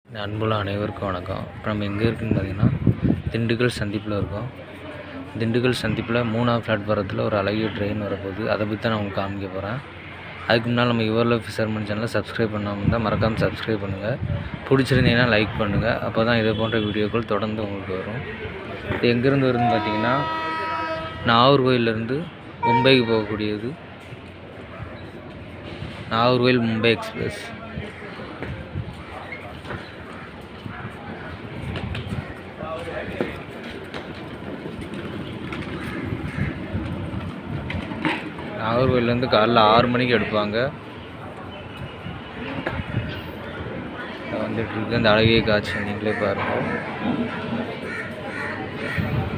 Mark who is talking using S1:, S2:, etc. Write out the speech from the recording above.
S1: அன்புள்ள அனைவருக்கும் வணக்கம் இப்போ நம்ம எங்கே இருக்குன்னு பார்த்தீங்கன்னா திண்டுக்கல் சந்திப்பில் இருக்கோம் திண்டுக்கல் சந்திப்பில் மூணாவது பிளாட்ஃபாரத்தில் ஒரு அழகிய ட்ரெயின் வரப்போகுது அதை பற்றி தான் நான் உங்களுக்கு காமிக்க போகிறேன் அதுக்கு முன்னால் நம்ம யுவர் லவ் ஃபிஷர்மன் சேனலை சப்ஸ்கிரைப் பண்ணாமல் இருந்தால் மறக்காமல் சப்ஸ்கிரைப் பண்ணுங்கள் பிடிச்சிருந்தீங்கன்னா லைக் பண்ணுங்கள் அப்போ தான் இதே போன்ற வீடியோக்கள் தொடர்ந்து உங்களுக்கு வரும் இது எங்கேருந்து வருதுன்னு பார்த்தீங்கன்னா நாகர்கோயிலேருந்து மும்பைக்கு போகக்கூடியது நாகர்கோயில் மும்பை எக்ஸ்பிரஸ் நாகர்கோயிலேருந்து காலைல ஆறு மணிக்கு எடுப்பாங்க வந்துட்டு இருக்கு அந்த அழகிய காட்சி நீங்களே பாருங்கள்